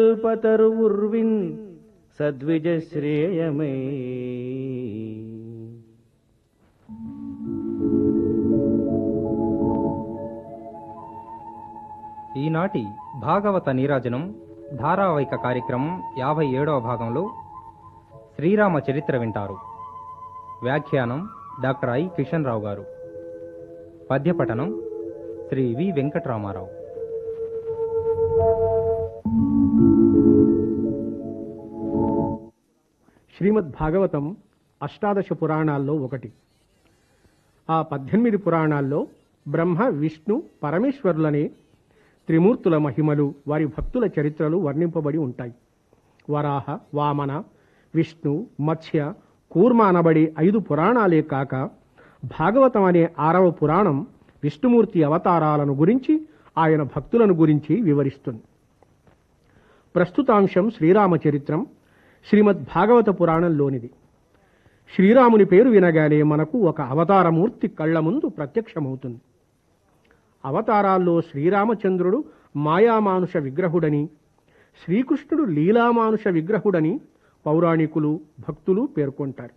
కల్పతరు ఉర్విన్ సద్విజ శ్రేయమై ఈనాటి భాగవత నీరాజనం ధారావాహిక కార్యక్రమం యాభై ఏడవ భాగంలో శ్రీరామ చరిత్ర వింటారు వ్యాఖ్యానం డాక్టర్ ఐ కిషన్ రావు గారు పద్యపఠనం శ్రీ వి వెంకటరామారావు శ్రీమద్ భాగవతం అష్టాదశ పురాణాల్లో ఒకటి ఆ పద్దెనిమిది పురాణాల్లో బ్రహ్మ విష్ణు పరమేశ్వరులనే త్రిమూర్తుల మహిమలు వారి భక్తుల చరిత్రలు వర్ణింపబడి ఉంటాయి వరాహ వామన విష్ణు మత్స్య కూర్మ అనబడి ఐదు పురాణాలే కాక భాగవతం అనే ఆరవ పురాణం విష్ణుమూర్తి అవతారాలను గురించి ఆయన భక్తులను గురించి వివరిస్తుంది ప్రస్తుతాంశం శ్రీరామచరిత్రం శ్రీమద్ భాగవత పురాణంలోనిది శ్రీరాముని పేరు వినగానే మనకు ఒక అవతారమూర్తి కళ్ల ముందు ప్రత్యక్షమవుతుంది అవతారాల్లో శ్రీరామచంద్రుడు మాయామానుష విగ్రహుడని శ్రీకృష్ణుడు లీలామానుష విగ్రహుడని పౌరాణికులు భక్తులు పేర్కొంటారు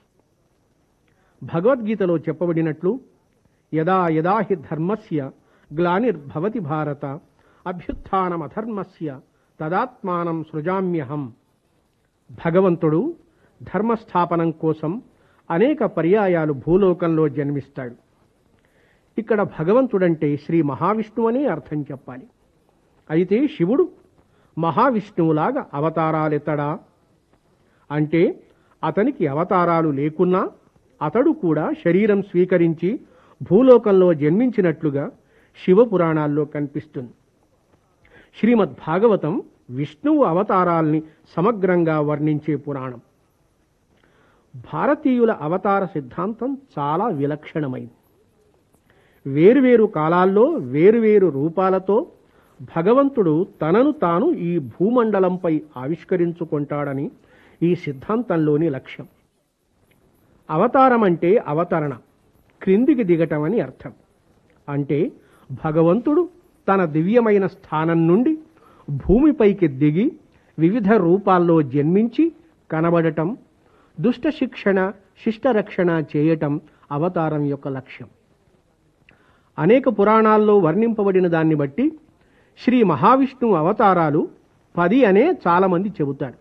భగవద్గీతలో చెప్పబడినట్లు యదా యదా హి ధర్మస్య గ్లానిర్భవతి భారత అభ్యుత్నమధర్మస్య తదాత్మానం సృజామ్యహం భగవంతుడు ధర్మస్థాపనం కోసం అనేక పర్యాయాలు భూలోకంలో జన్మిస్తాడు ఇక్కడ భగవంతుడంటే శ్రీ మహావిష్ణువు అనే అర్థం చెప్పాలి అయితే శివుడు మహావిష్ణువులాగా అవతారాలెత్తడా అంటే అతనికి అవతారాలు లేకున్నా అతడు కూడా శరీరం స్వీకరించి భూలోకంలో జన్మించినట్లుగా శివపురాణాల్లో కనిపిస్తుంది శ్రీమద్ భాగవతం విష్ణువు అవతారాల్ని సమగ్రంగా వర్ణించే పురాణం భారతీయుల అవతార సిద్ధాంతం చాలా విలక్షణమైంది వేరువేరు కాలాల్లో వేరువేరు రూపాలతో భగవంతుడు తనను తాను ఈ భూమండలంపై ఆవిష్కరించుకుంటాడని ఈ సిద్ధాంతంలోని లక్ష్యం అవతారం అంటే అవతరణ క్రిందికి దిగటం అని అర్థం అంటే భగవంతుడు తన దివ్యమైన స్థానం నుండి భూమిపైకి దిగి వివిధ రూపాల్లో జన్మించి కనబడటం దుష్ట శిక్షణ శిష్టరక్షణ చేయటం అవతారం యొక్క లక్ష్యం అనేక పురాణాల్లో వర్ణింపబడిన దాన్ని బట్టి శ్రీ మహావిష్ణువు అవతారాలు పది అనే చాలామంది చెబుతారు